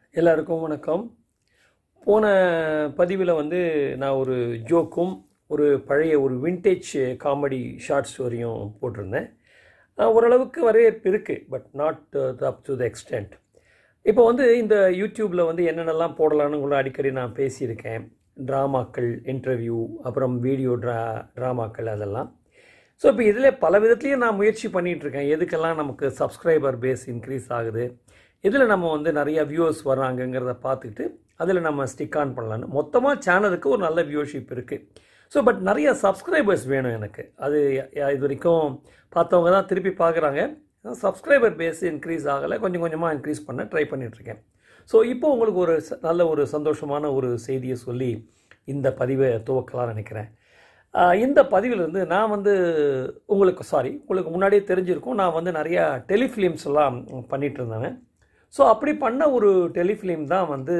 எல்லாருக்கும் வணக்கம் போன பதிவில் வந்து நான் ஒரு ஜோக்கும் ஒரு பழைய ஒரு விண்டேஜ் காமெடி ஷார்ட் ஸ்டோரியும் போட்டிருந்தேன் அஹ் ஓரளவுக்கு வரவேற்பு இருக்குது but not up to the extent இப்போ வந்து இந்த யூடியூப்பில் வந்து என்னென்னலாம் போடலான்னு கூட அடிக்கடி நான் பேசியிருக்கேன் ட்ராமாக்கள் இன்டர்வியூ அப்புறம் வீடியோ ட்ரா ட்ராமாக்கள் அதெல்லாம் ஸோ இப்போ இதில் பல விதத்துலேயும் நான் முயற்சி பண்ணிகிட்டு இருக்கேன் எதுக்கெல்லாம் நமக்கு சப்ஸ்கிரைபர் பேஸ் இன்க்ரீஸ் ஆகுது இதில் நம்ம வந்து நிறைய வியூவர்ஸ் வர்றாங்கங்கிறத பார்த்துக்கிட்டு அதில் நம்ம ஸ்டிக் ஆன் பண்ணலான்னு மொத்தமாக சேனலுக்கு ஒரு நல்ல வியூவர்ஷிப் இருக்குது ஸோ பட் நிறைய சப்ஸ்கிரைபர்ஸ் வேணும் எனக்கு அது ய- இது வரைக்கும் பார்த்தவங்க தான் திருப்பி பார்க்குறாங்க சப்ஸ்கிரைபர் பேஸ் இன்க்ரீஸ் ஆகலை கொஞ்சம் கொஞ்சமாக இன்க்ரீஸ் பண்ண ட்ரை பண்ணிகிட்ருக்கேன் ஸோ இப்போ உங்களுக்கு ஒரு ச- நல்ல ஒரு சந்தோஷமான ஒரு செய்தியை சொல்லி இந்த பதிவை துவக்கலாம்னு நினைக்கிறேன் ஆஹ் இந்த பதிவிலிருந்து நான் வந்து உங்களுக்கு சாரி உங்களுக்கு முன்னாடியே தெரிஞ்சிருக்கும் நான் வந்து நிறையா டெலிஃபிலிம்ஸ் எல்லாம் பண்ணிட்டு இருந்தேன் ஸோ அப்படி பண்ண ஒரு டெலிஃபிலிம் தான் வந்து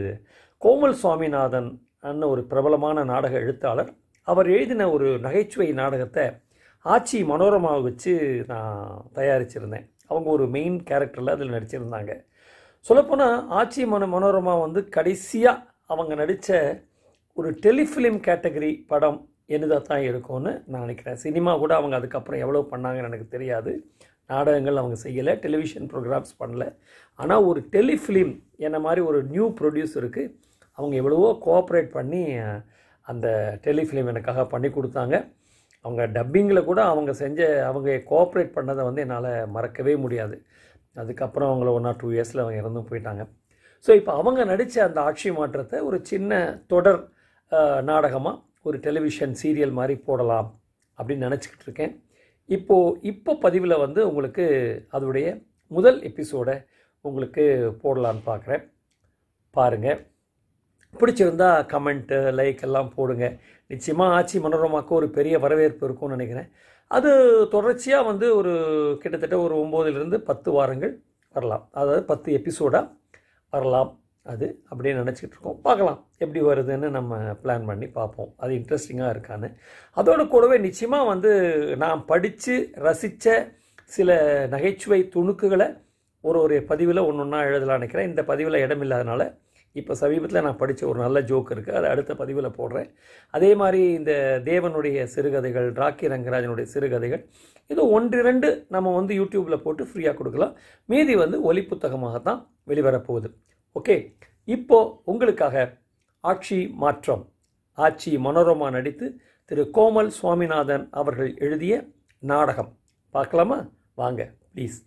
கோமல் சுவாமிநாதன் அண்ண ஒரு பிரபலமான நாடக எழுத்தாளர் அவர் எழுதின ஒரு நகைச்சுவை நாடகத்தை ஆச்சி மனோரமாவை வச்சு நான் தயாரிச்சிருந்தேன் அவங்க ஒரு மெயின் கேரக்டரில் அதில் நடிச்சிருந்தாங்க சொல்லப்போனால் ஆச்சி மன மனோரமா வந்து கடைசியாக அவங்க நடித்த ஒரு டெலிஃபிலிம் கேட்டகரி படம் என்னதாக தான் இருக்கும்னு நான் நினைக்கிறேன் சினிமா கூட அவங்க அதுக்கப்புறம் எவ்வளோ பண்ணாங்கன்னு எனக்கு தெரியாது நாடகங்கள் அவங்க செய்யலை டெலிவிஷன் ப்ரோக்ராம்ஸ் பண்ணல ஆனால் ஒரு டெலிஃபிலிம் என்ன மாதிரி ஒரு நியூ ப்ரொடியூசருக்கு அவங்க எவ்வளவோ கோஆப்ரேட் பண்ணி அஹ், அந்த டெலிஃபிலிம் எனக்காக பண்ணி கொடுத்தாங்க அவங்க டப்பிங்கில் கூட அவங்க செஞ்ச அவங்க கோஆப்ரேட் பண்ணதை வந்து என்னால் மறக்கவே முடியாது அதுக்கப்புறம் அவங்கள ஒன் ஆர் டூ இயர்ஸில் அவங்க இறந்தும் போயிட்டாங்க ஸோ இப்போ அவங்க நடித்த அந்த ஆட்சி மாற்றத்தை ஒரு சின்ன தொடர் நாடகமாக ஒரு டெலிவிஷன் சீரியல் மாதிரி போடலாம் அப்படின்னு நினச்சிக்கிட்டு இருக்கேன் இப்போது இப்போ பதிவில் வந்து உங்களுக்கு அதோடைய முதல் எபிசோடை உங்களுக்கு போடலான்னு பார்க்குறேன் பாருங்கள் பிடிச்சிருந்தா கமெண்ட்டு லைக் எல்லாம் போடுங்க நிச்சயமாக ஆச்சி மனோரமாக்கு ஒரு பெரிய வரவேற்பு இருக்கும்னு நினைக்கிறேன் அது தொடர்ச்சியாக வந்து ஒரு கிட்டத்தட்ட ஒரு ஒம்போதுலேருந்து பத்து வாரங்கள் வரலாம் அதாவது பத்து எபிசோடாக வரலாம் அது அப்படின்னு நினச்சிக்கிட்டு இருக்கோம் பார்க்கலாம் எப்படி வருதுன்னு நம்ம பிளான் பண்ணி பார்ப்போம் அது இன்ட்ரெஸ்டிங்காக இருக்கான்னு அதோட கூடவே நிச்சயமாக வந்து நான் படித்து ரசித்த சில நகைச்சுவை துணுக்குகளை ஒரு ஒரு பதிவில் ஒன்று ஒன்றா எழுதலாம்னு நினைக்கிறேன் இந்த பதிவில் இடம் இல்லாதனால இப்போ சமீபத்தில் நான் படித்த ஒரு நல்ல ஜோக் இருக்குது அதை அடுத்த பதிவில் போடுறேன் அதே மாதிரி இந்த தேவனுடைய சிறுகதைகள் ராக்கி ரங்கராஜனுடைய சிறுகதைகள் இது ஒன்றிரண்டு நம்ம வந்து யூடியூப்பில் போட்டு ஃப்ரீயாக கொடுக்கலாம் மீதி வந்து ஒலி புத்தகமாக தான் வெளிவரப்போகுது ஓகே இப்போ உங்களுக்காக ஆட்சி மாற்றம் ஆட்சி மனோரமா நடித்து திரு கோமல் சுவாமிநாதன் அவர்கள் எழுதிய நாடகம் பார்க்கலாமா வாங்க ப்ளீஸ்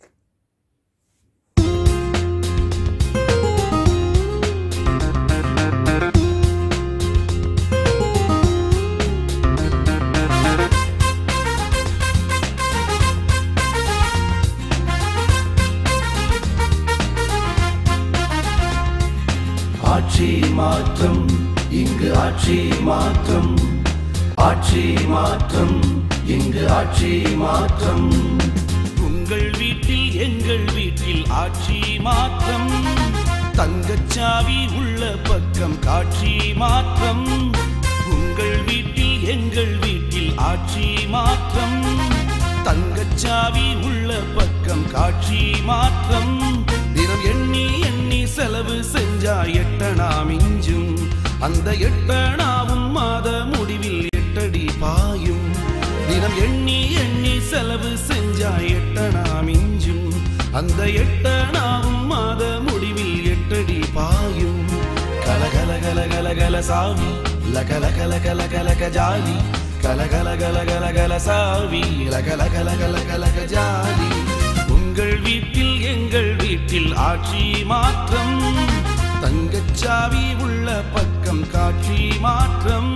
ஆட்சி மாற்றம் இங்கு ஆட்சி மாற்றம் ஆட்சி மாற்றம் இங்கு ஆட்சி மாற்றம் உங்கள் வீட்டில் எங்கள் வீட்டில் ஆட்சி மாற்றம் தங்கச்சாவி உள்ள பக்கம் காட்சி மாற்றம் உங்கள் வீட்டில் எங்கள் வீட்டில் ஆட்சி மாற்றம் தங்கச்சாவி உள்ள பக்கம் காட்சி மாற்றம் தினம் எண்ணி எண்ணி செலவு செஞ்சா எட்டனா மிஞ்சும் அந்த எட்டனாவும் மாத முடிவில் எட்டடி பாயும் தினம் எண்ணி எண்ணி செலவு செஞ்சா எட்டனா மிஞ்சும் அந்த எட்டனாவும் மாத முடிவில் எட்டடி பாயும் கல கல கல கல கல சாவி லகல கல கல கல கஜாலி கல கல கல கல கல சாவி லகல கல கல கல கஜாலி உங்கள் வீட்டில் எங்கள் வீட்டில் ஆட்சி மாற்றம் தங்கச்சாவி உள்ள பக்கம் காட்சி மாற்றம்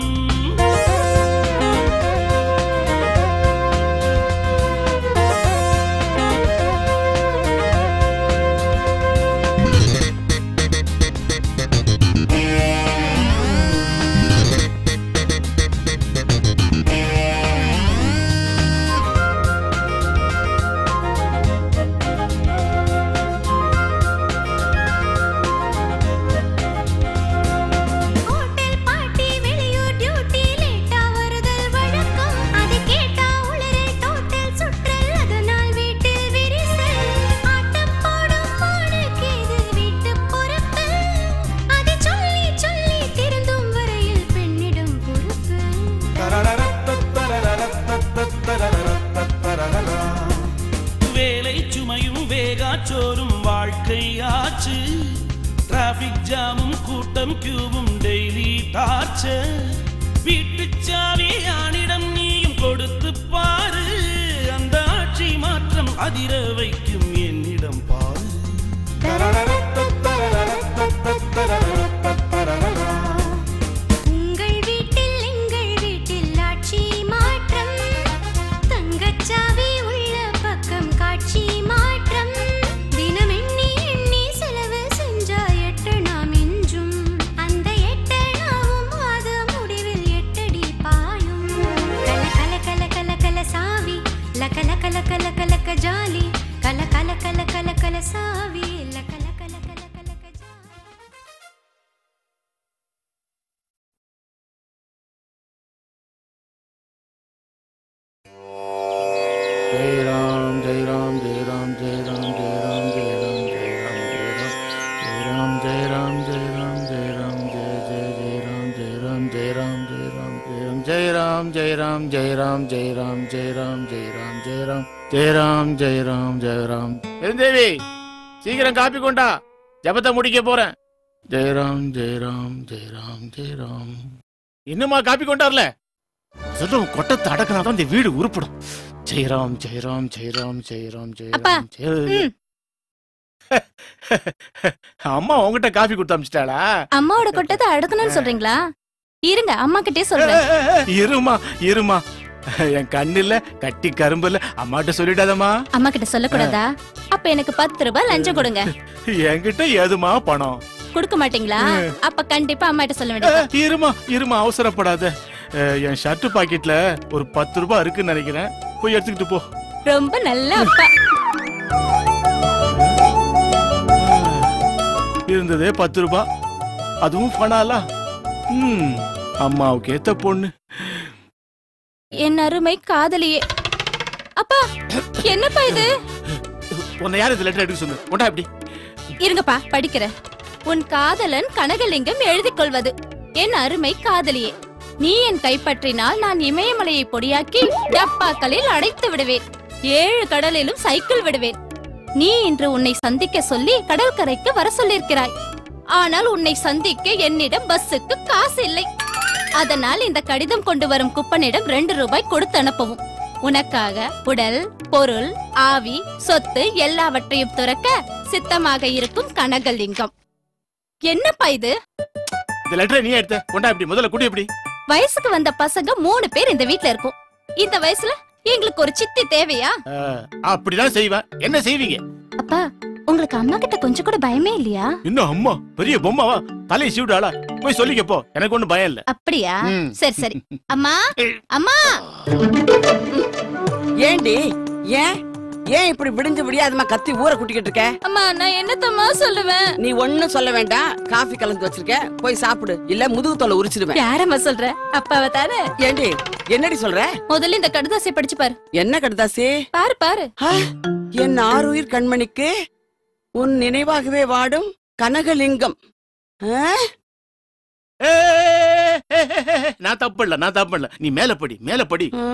ஹோட்டல் பார்ட்டி வெளியூர் ஆச்சு டிராபிக் ஜாமும் கூட்டம் கியூவும் டெய்லி டார்ச்சர் வீட்டு சாவி ஆணிடம் நீயும் கொடுத்து பாரு அந்த ஆட்சி மாற்றம் அதிர வைக்கும் என்னிடம் பாரு உங்கள் வீட்டில் எங்கள் வீட்டில் ஆட்சி மாற்றம் தங்கச்சாவி உள்ள பக்கம் காட்சி மாற்றம் தினம் எண்ணி எண்ணி செலவு செஞ்சா எட்டணா மிஞ்சும் அந்த எட்டணாவும் மாத முடிவில் எட்டடி பாயும் கல கல கல கல கல சாவி லக லக லக லக லக ஜாலி கல கல கல கல கல சாவி லக லக லக லக லக ஜாலி जय राम जय राम जय राम जय राम जय राम जय राम जय राम जय राम जय राम जय राम जय राम जय जय जय राम जय राम जय राम जय राम जय राम जय राम जय राम जय राम जय राम जय राम जय राम जय राम जय राम जय राम பெருந்தேவி சீக்கிரம் காப்பி கொண்டா ஜபத்தை முடிக்க போறேன் ஜெய ராம் ஜெய ராம் ஜெய ராம் ஜெய ராம் இன்னுமா காப்பி கொண்டார்ல சொல்லும் கொட்டத்தை அடக்கினாதான் இந்த வீடு உருப்படும் ஜெயராம் ஜெயராம் ஜெயராம் ஜெயராம் அப்பா, ஜெயராம் ஜெய அம்மா உங்ககிட்ட காபி கொடுத்து அமிச்சிட்டாளா அம்மாவோட கொட்டத்தை அடக்கணும்னு சொல்றீங்களா இருங்க அம்மா கிட்டே சொல்றேன் இருமா இருமா என் கண்ணுல கட்டி கரும்புல அம்மாட்ட சொல்லிடாதம்மா அம்மா கிட்ட சொல்லக்கூடாதா அப்ப எனக்கு பத்து ரூபாய் லஞ்சம் கொடுங்க என்கிட்ட ஏதுமா பணம் கொடுக்க மாட்டீங்களா அப்ப கண்டிப்பா அம்மா கிட்ட சொல்ல வேண்டியது இருமா இருமா அவசரப்படாத அஹ், என் ஷர்ட் பாக்கெட்ல ஒரு பத்து ரூபாய் இருக்குன்னு நினைக்கிறேன் போய் எடுத்துக்கிட்டு போ ரொம்ப நல்ல அப்பா இருந்ததே பத்து ரூபாய் அதுவும் பணாலா ம் அம்மாவுக்கு ஏத்த பொண்ணு என் அருமை காதலியே அப்பா என்னப்பா இது உன்னை யார் இந்த லெட்டர் எடுக்க சொன்ன கொண்டா இப்படி இருங்கப்பா படிக்கிறேன் உன் காதலன் கனகலிங்கம் எழுதிக் கொள்வது என் அருமை காதலியே நீ என் கைப்பற்றினால் நான் இமயமலையை பொடியாக்கி டப்பாக்களில் அடைத்து விடுவேன் ஏழு கடலிலும் சைக்கிள் விடுவேன் நீ இன்று உன்னை சந்திக்க சொல்லி கடற்கரைக்கு வர சொல்லியிருக்கிறாய் ஆனால் உன்னை சந்திக்க என்னிடம் பஸ்ஸுக்கு காசு இல்லை அதனால் இந்த கடிதம் கொண்டு வரும் குப்பனிடம் ரெண்டு ரூபாய் கொடுத்து அனுப்பவும் உனக்காக உடல் பொருள் ஆவி சொத்து எல்லாவற்றையும் துறக்க சித்தமாக இருக்கும் கனகலிங்கம் என்னப்பா இது இந்த லெட்டரை நீ எடுத்த கொண்டா இப்படி முதல்ல குடி இப்படி வயசுக்கு வந்த பசங்க மூணு பேர் இந்த வீட்ல இருக்கும் இந்த வயசுல எங்களுக்கு ஒரு சித்தி தேவையா அஹ், அப்படிதான் செய்வேன் என்ன செய்வீங்க அப்பா உங்களுக்கு அம்மா கிட்ட கொஞ்சம் கூட பயமே இல்லையா இன்னும் அம்மா பெரிய பொம்மாவா தலையை சீவிடாளா போய் சொல்லிக்க போ எனக்கு ஒண்ணும் பயம் இல்ல அப்படியா ம். சரி சரி அம்மா அம்மா ஏண்டி ஏன் ஏன் இப்படி விடிஞ்சு விடியாதமா கத்தி ஊரை குட்டிக்கிட்டு இருக்க அம்மா நான் என்னத்தம்மா சொல்லுவேன் நீ ஒண்ணும் சொல்ல வேண்டாம் காஃபி கலந்து வச்சிருக்க போய் சாப்பிடு இல்ல முதுகு தொலை உரிச்சிடுவேன் யாரம்மா சொல்ற அப்பாவை தானே ஏண்டி என்னடி சொல்ற முதல்ல இந்த கடுதாசியை படிச்சு பாரு என்ன கடுதாசி பாரு பாரு ஆ, என் ஆறுயிர் கண்மணிக்கு உன் நினைவாகவே வாடும் கனகலிங்கம் ஆ? ஏய், ஏய், ஏய், ஏய், நான் தப்பு இல்ல நான் தப்பு இல்ல நீ மேல படி மேல படி ஆ?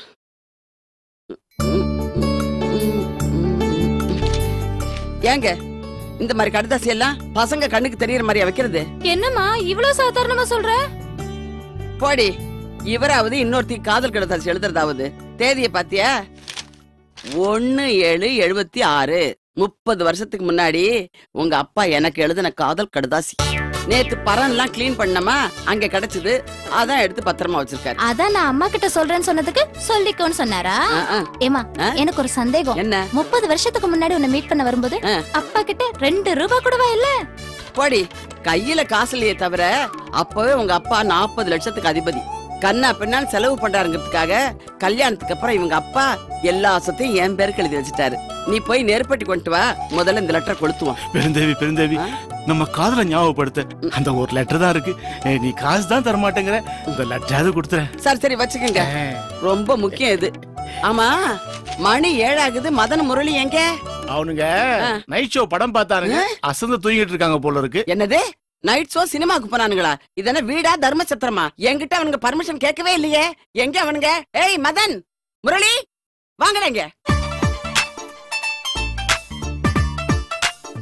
ஏங்க இந்த மாதிரி கடுதாசி எல்லாம் பசங்க கண்ணுக்கு தெரியற மாதிரியா வைக்கிறது என்னம்மா இவ்வளவு சாதாரணமா சொல்ற போடி இவராவது இன்னொருத்தி காதல் கடுதாசி எழுதுறதாவது தேதியை பாத்தியா ஒன்னு ஏழு எழுபத்தி ஆறு முப்பது வருஷத்துக்கு முன்னாடி உங்க அப்பா எனக்கு எழுதின காதல் கடுதாசி நேத்து பரன்லாம் க்ளீன் பண்ணமா அங்க கிடைச்சது அதான் எடுத்து பத்திரமா வச்சிருக்காரு அதான் நான் அம்மா கிட்ட சொல்றேன்னு சொன்னதுக்கு சொல்லிக்கோன்னு சொன்னாரா ஆ, ஆ. ஏமா ஆ? எனக்கு ஒரு சந்தேகம் என்ன முப்பது வருஷத்துக்கு முன்னாடி உன்னை மீட் பண்ண வரும்போது ஆ. அப்பா கிட்ட ரெண்டு ரூபா கூடவா இல்ல போடி கையில காசு இல்லையே தவிர அப்பவே உங்க அப்பா நாற்பது லட்சத்துக்கு அதிபதி கண்ணா பின்னால் செலவு பண்றாருங்கிறதுக்காக கல்யாணத்துக்கு அப்புறம் இவங்க அப்பா எல்லா சொத்தையும் என் பேருக்கு எழுதி வச்சுட்டாரு நீ போய் நெருப்பட்டி கொண்டு வா முதல்ல இந்த லெட்டர் கொளுத்துவோம் பெருந்தேவி பெருந்தேவி ஆ? நம்ம காதல ஞாபகப்படுத்த அந்த ஒரு லெட்டர் தான் இருக்கு ஏய், நீ காசு தான் தர மாட்டேங்கிற இந்த லெட்டராவது கொடுத்துறேன் சரி சரி வச்சுக்கோங்க ரொம்ப முக்கியம் இது ஆமா மணி ஏழாகுது மதன் முரளி எங்க அவனுங்க ஆ. நைட் ஷோ படம் பார்த்தானுங்க அசந்து தூங்கிட்டு இருக்காங்க போல இருக்கு என்னது நைட் ஷோ சினிமாக்கு போனானுங்களா இதென்ன வீடா தர்மசத்திரமா என்கிட்ட அவனுங்க பர்மிஷன் கேட்கவே இல்லையே எங்க அவனுங்க ஏய் மதன் முரளி வாங்கடங்க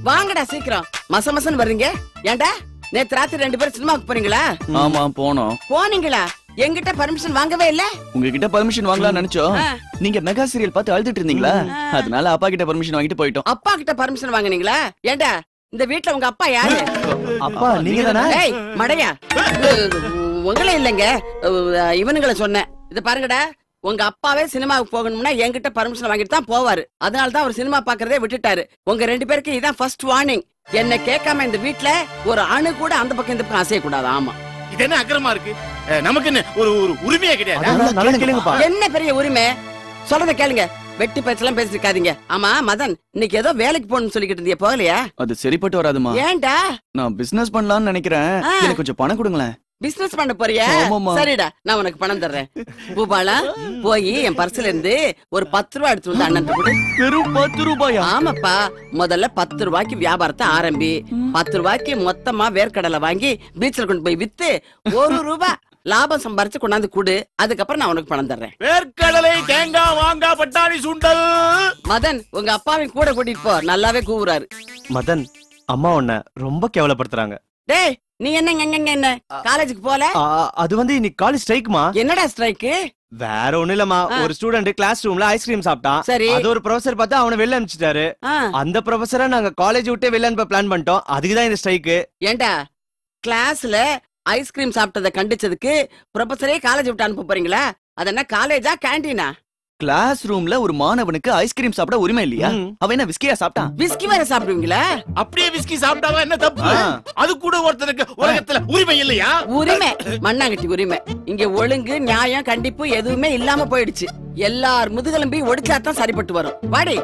வாங்கடா சீக்கிரம் மச மசன்னு வர்றீங்க ஏன்டா நேத்து ராத்திரி ரெண்டு பேரும் சினிமாவுக்கு போறீங்களா ஆமா போனோம் போனீங்களா என்கிட்ட பர்மிஷன் வாங்கவே இல்ல உங்ககிட்ட பர்மிஷன் வாங்கலாம் நினைச்சோம் ஆ. நீங்க மெகா சீரியல் பார்த்து அழுதுட்டு இருந்தீங்களா ஆ. அதனால அப்பா கிட்ட பர்மிஷன் வாங்கிட்டு போயிட்டோம் அப்பா கிட்ட பர்மிஷன் வாங்குனீங்களா ஏன்டா இந்த வீட்ல உங்க அப்பா யாரு அப்பா நீங்க தானே ஏய் மடையா உங்களே இல்லைங்க அஹ், இவனுங்களை சொன்னேன் இத பாருங்கடா உங்க அப்பாவே சினிமாவுக்கு போகணும்னா என்கிட்ட பர்மிஷன் வாங்கிட்டு தான் போவாரு அதனால தான் அவர் சினிமா பாக்குறதே விட்டுட்டாரு உங்க ரெண்டு பேருக்கு இதான் ஃபர்ஸ்ட் வார்னிங் என்ன கேட்காம இந்த வீட்ல ஒரு அணு கூட அந்த பக்கம் இந்த பக்கம் அசைய கூடாது ஆமா இது என்ன அக்கிரமா இருக்கு அஹ், நமக்கு என்ன ஒரு ஒரு உரிமையே கிடையாது நல்லா கேளுங்கப்பா என்ன பெரிய உரிமை சொல்றத கேளுங்க வெட்டி பேச்செல்லாம் பேசிட்டு இருக்காதீங்க ஆமா மதன் இன்னைக்கு ஏதோ வேலைக்கு போகணும்னு சொல்லிக்கிட்டு இருந்திய போகலையா அது சரிப்பட்டு வராதுமா ஏன்டா நான் பிசினஸ் பண்ணலாம்னு நினைக்கிறேன் ஆ. எனக்கு கொஞ்சம் பணம் கொடுங்களேன் பிசினஸ் பண்ண போறியா ஆமாம்மா. சரிடா நான் உனக்கு பணம் தர்றேன் பூபாலா போய் என் பர்ஸ்ல இருந்து ஒரு பத்து ரூபா எடுத்து வந்து அண்ணன் கொடு வெறும் பத்து ரூபாயா ஆமாப்பா முதல்ல பத்து ரூபாய்க்கு வியாபாரத்தை ஆரம்பி பத்து ரூபாய்க்கு மொத்தமா வேர்க்கடலை வாங்கி பீச்ல கொண்டு போய் வித்து ஒரு ரூபாய் லாபம் சம்பாரிச்சு கொண்டாந்து கொடு அதுக்கப்புறம் நான் உனக்கு பணம் தர்றேன் வேர்க்கடலை தேங்காய் மாங்காய் பட்டாணி சுண்டல் மதன் உங்க அப்பாவையும் கூட கூட்டிட்டு போ நல்லாவே கூவுறாரு மதன் அம்மா உன்னை ரொம்ப கேவலப்படுத்துறாங்க டேய் நீ என்ன இங்க இங்க என்ன காலேஜுக்கு போல ஆ, அது வந்து இன்னைக்கு காலேஜ் ஸ்ட்ரைக்மா என்னடா ஸ்ட்ரைக்கு வேற ஒண்ணும் இல்லம்மா ஆ. ஒரு ஸ்டூடெண்ட் கிளாஸ் ரூம்ல ஐஸ்கிரீம் சாப்பிட்டான் சரி. அது ஒரு ப்ரொஃபசர் பார்த்து அவனை வெளில அனுப்பிச்சிட்டாரு அந்த ப்ரொஃபசரை நாங்க காலேஜ் விட்டே வெளில அனுப்ப பிளான் பண்ணிட்டோம் அதுக்கு தான் இந்த ஸ்ட்ரைக்கு ஏண்டா கிளாஸ்ல ஐஸ்கிரீம் சாப்பிட்டதை கண்டிச்சதுக்கு ப்ரொஃபஸரே காலேஜ் விட்டு அனுப்ப போறீங்களா அது என்ன காலேஜா கேண்டீனா கிளாஸ் ரூம்ல ஒரு மாணவனுக்கு ஐஸ்கிரீம் சாப்பிட உரிமை இல்லையா ம். அவன் என்ன விஸ்கியா சாப்பிட்டான் விஸ்கி வேற சாப்பிடுவீங்களா அப்படியே விஸ்கி சாப்பிட்டாவா என்ன தப்பு ஆ. அது கூட ஒருத்தனுக்கு உலகத்துல உரிமை இல்லையா உரிமை மண்ணாங்கட்டி உரிமை இங்க ஒழுங்கு நியாயம் கண்டிப்பு எதுவுமே இல்லாம போயிடுச்சு எல்லார் முதுகெலும்பி ஒடிச்சாதான் சரிப்பட்டு வரும் வாடி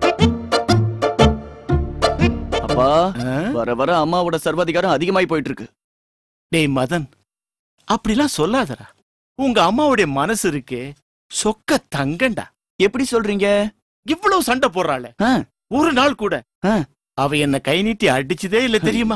அப்பா வர வர அம்மாவோட சர்வாதிகாரம் அதிகமாயி போயிட்டு இருக்கு டேய் மதன் அப்படிலாம் சொல்லாதடா உங்க அம்மாவுடைய மனசு இருக்கே சொக்க தங்கண்டா எப்படி சொல்றீங்க இவ்வளவு சண்டை போடுறாளே ஆ. ஒரு நாள் கூட ஆ. அவ என்ன கை நீட்டி அடிச்சதே இல்ல தெரியுமா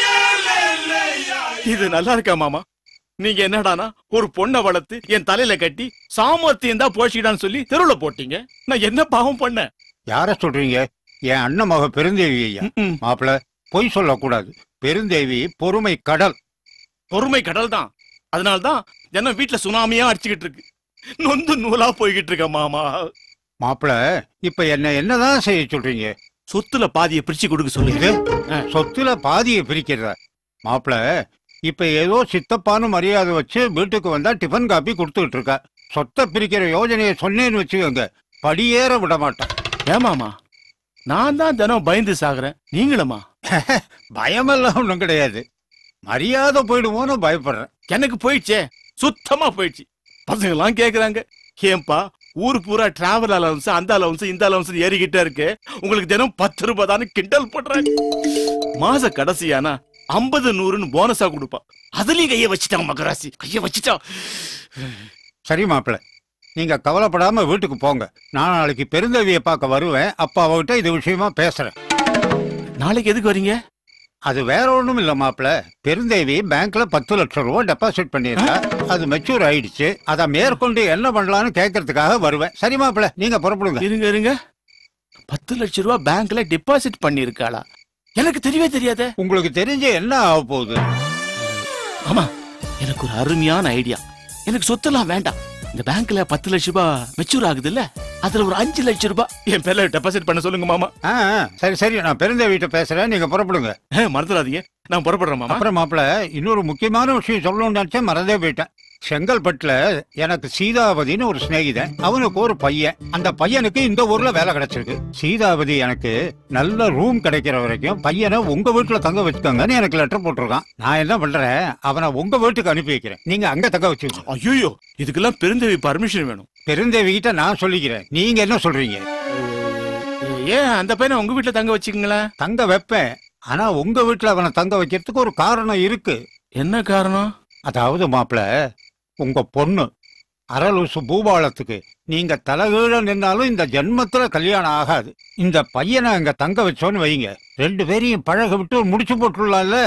இது நல்லா இருக்கா மாமா நீங்க என்னடானா ஒரு பொண்ணை வளர்த்து என் தலையில கட்டி சாமர்த்தியம் தான் போஷிடான்னு சொல்லி தெருவுல போட்டீங்க நான் என்ன பாவம் பண்ணேன் யார சொல்றீங்க என் அண்ணன் மக பெருந்தேவி ஐயா ம்ம். மாப்பிள பொய் சொல்லக்கூடாது பெருந்தேவி பொறுமை கடல் பொறுமை கடல் தான் அதனால்தான் ஜனம் வீட்டுல சுனாமியா அடிச்சுக்கிட்டு இருக்கு நொந்து நூலா போய்கிட்டு இருக்க மாமா மாப்பிள இப்ப என்ன என்னதான் செய்ய சொல்றீங்க சொத்துல பாதியை பிரிச்சு கொடுக்க சொல்லுங்க இது சொத்துல பாதியை பிரிக்கிறதா மாப்பிள இப்ப ஏதோ சித்தப்பான்னு மரியாதை வச்சு வீட்டுக்கு வந்தா டிஃபன் காப்பி கொடுத்துட்டு இருக்கா சொத்தை பிரிக்கிற யோஜனையை சொன்னேன்னு வச்சுக்கோங்க படியேற விட மாட்டேன் ஏமாமா நான் தான் தினம் பயந்து சாகுறேன் நீங்களுமா பயமெல்லாம் ஒண்ணும் கிடையாது மரியாதை போயிடுமோன்னு பயப்படுறேன் எனக்கு போயிடுச்சே சுத்தமா போயிடுச்சு பசங்க எல்லாம் கேக்குறாங்க ஏன்பா ஊர் பூரா டிராவல் அலவன்ஸ் அந்த அலவன்ஸ் இந்த அலவன்ஸ் ஏறிக்கிட்டே இருக்கு உங்களுக்கு தினம் பத்து ரூபாய் தானே கிண்டல் பண்றாங்க மாச கடைசியானா ஐம்பது நூறுன்னு போனஸா கொடுப்பா அதுலயும் கைய வச்சுட்டான் மகராசி கைய வச்சுட்டான் சரி மாப்பிள நீங்க கவலைப்படாம வீட்டுக்கு போங்க நான் நாளைக்கு பெருந்தேவியை பார்க்க வருவேன் அப்ப அவகிட்ட இது விஷயமா பேசுறேன் நாளைக்கு எதுக்கு வரீங்க அது வேற ஒண்ணும் இல்ல மாப்பிள பெருந்தேவி பேங்க்ல பத்து லட்சம் ரூபாய் டெபாசிட் பண்ணிருக்கா அது மெச்சூர் ஆயிடுச்சு அத மேற்கொண்டு என்ன பண்ணலாம்னு கேட்கறதுக்காக வருவேன் சரி மாப்பிள நீங்க புறப்படுங்க இருங்க இருங்க பத்து லட்சம் ரூபாய் பேங்க்ல டெபாசிட் பண்ணிருக்காளா எனக்கு தெரியவே தெரியாதே உங்களுக்கு தெரிஞ்ச என்ன ஆக போகுது ஆமா எனக்கு ஒரு அருமையான ஐடியா எனக்கு சொத்தெல்லாம் வேண்டாம் இந்த பேங்க்ல பத்து லட்சம் ரூபாய் மெச்சூர் ஆகுது இல்ல அதுல ஒரு அஞ்சு லட்சம் ரூபாய் என் பேர்ல டெபாசிட் பண்ண சொல்லுங்க மாமா ஆ, ஆ, சரி சரி நான் பெருந்தேவிட்ட பேசுறேன் நீங்க புறப்படுங்க ஏ, மறந்துடாதீங்க நான் புறப்படுறேன் மாமா அப்புறம் மாப்பிள இன்னொரு முக்கியமான விஷயம் சொல்லணும்னு நினைச்சேன் மறந்தே போயிட்டேன் செங்கல்பட்டுல எனக்கு சீதாவதின்னு ஒரு சிநேகிதன் அவனுக்கு ஒரு பையன் அந்த பையனுக்கு இந்த ஊர்ல வேலை கிடைச்சிருக்கு சீதாவதி எனக்கு நல்ல ரூம் கிடைக்கிற வரைக்கும் பையனை உங்க வீட்டுல தங்க வச்சுக்கோங்கன்னு எனக்கு லெட்டர் போட்டிருக்கான் நான் என்ன பண்றேன் அவனை உங்க வீட்டுக்கு அனுப்பி வைக்கிறேன் நீங்க அங்க தங்க வச்சுக்கோங்க ஐயோ இதுக்கெல்லாம் பெருந்தேவி பர்மிஷன் வேணும் பெருந்தேவி கிட்ட நான் சொல்லிக்கிறேன் நீங்க என்ன சொல்றீங்க ஏன் அந்த பையனை உங்க வீட்டுல தங்க வச்சுக்கங்களேன் தங்க வைப்பேன் ஆனா உங்க வீட்டுல அவனை தங்க வைக்கிறதுக்கு ஒரு காரணம் இருக்கு என்ன காரணம் அதாவது மாப்பிள உங்க பொண்ணு அரலூசு பூபாலத்துக்கு நீங்க தலைகீழ நின்னாலும் இந்த ஜென்மத்துல கல்யாணம் ஆகாது இந்த பையனை அங்க தங்க வச்சோன்னு வைங்க ரெண்டு பேரையும் பழக விட்டு முடிச்சு போட்டுடலாம்ல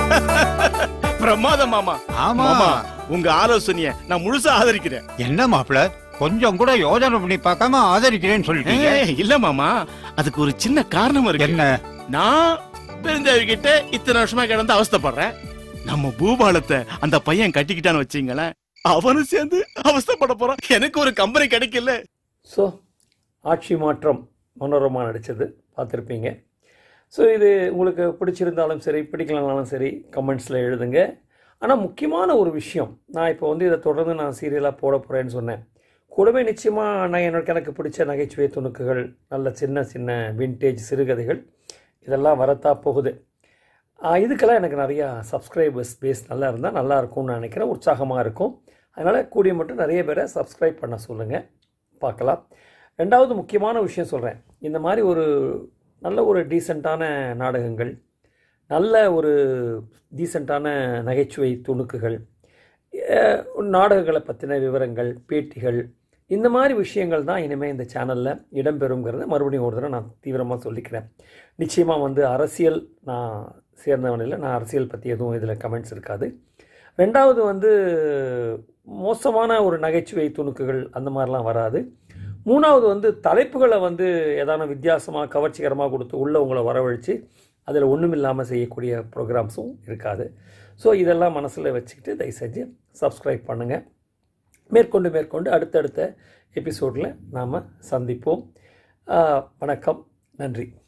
பிரமாதம் மாமா ஆமா மாமா உங்க ஆலோசனைய நான் முழுசா ஆதரிக்கிறேன் என்ன மாப்பிள கொஞ்சம் கூட யோசனை பண்ணி பார்க்காம ஆதரிக்கிறேன்னு சொல்லிட்டீங்க ஏய், இல்ல மாமா அதுக்கு ஒரு சின்ன காரணம் இருக்கு என்ன நான் பெருந்தேவி கிட்ட இத்தனை வருஷமா கிடந்து அவஸ்தைப்படுறேன் நம்ம பூபாலத்தை அந்த பையன் கட்டிக்கிட்டான்னு வச்சுங்களேன் அவனும் சேர்ந்து அவஸ்தைப்பட போறான் எனக்கு ஒரு கம்பெனி கிடைக்கல ஸோ ஆட்சி மாற்றம் மனோரமா நடித்தது பார்த்துருப்பீங்க ஸோ இது உங்களுக்கு பிடிச்சிருந்தாலும் சரி பிடிக்கலனாலும் சரி கமெண்ட்ஸில் எழுதுங்க ஆனால் முக்கியமான ஒரு விஷயம் நான் இப்போ வந்து இதை தொடர்ந்து நான் சீரியலாக போட போகிறேன்னு சொன்னேன் கூடவே நிச்சயமாக நான் எனக்கு எனக்கு பிடிச்ச நகைச்சுவை துணுக்குகள் நல்ல சின்ன சின்ன வின்டேஜ் சிறுகதைகள் இதெல்லாம் வரத்தா போகுது ஆஹ் இதுக்கெல்லாம் எனக்கு நிறையா சப்ஸ்கிரைபர்ஸ் பேஸ் நல்லா இருந்தால் நல்லா இருக்கும்னு நான் நினைக்கிறேன் உற்சாகமாக இருக்கும் அதனால் கூடிய மட்டும் நிறைய பேரை சப்ஸ்கிரைப் பண்ண சொல்லுங்கள் பார்க்கலாம் ரெண்டாவது முக்கியமான விஷயம் சொல்கிறேன் இந்த மாதிரி ஒரு நல்ல ஒரு டீசெண்டான நாடகங்கள் நல்ல ஒரு டீசெண்டான நகைச்சுவை துணுக்குகள் அஹ் நாடகங்களை பற்றின விவரங்கள் பேட்டிகள் இந்த மாதிரி விஷயங்கள் தான் இனிமேல் இந்த சேனலில் இடம்பெறுங்கிறத மறுபடியும் ஒரு தடவை நான் தீவிரமாக சொல்லிக்கிறேன் நிச்சயமாக வந்து அரசியல் நான் சேர்ந்தவன் இல்லை நான் அரசியல் பற்றி எதுவும் இதில் கமெண்ட்ஸ் இருக்காது ரெண்டாவது வந்து மோசமான ஒரு நகைச்சுவை துணுக்குகள் அந்த மாதிரிலாம் வராது மூணாவது வந்து தலைப்புகளை வந்து ஏதான வித்தியாசமாக கவர்ச்சிகரமாக கொடுத்து உள்ளே உங்களை வரவழைச்சு அதில் ஒன்றும் இல்லாமல் செய்யக்கூடிய ப்ரோக்ராம்ஸும் இருக்காது ஸோ இதெல்லாம் மனசில் வச்சுக்கிட்டு தயவு செஞ்சு சப்ஸ்கிரைப் பண்ணுங்கள் மேற்கொண்டு மேற்கொண்டு அடுத்தடுத்த எபிசோடில் நாம் சந்திப்போம் ஆஹ் வணக்கம் நன்றி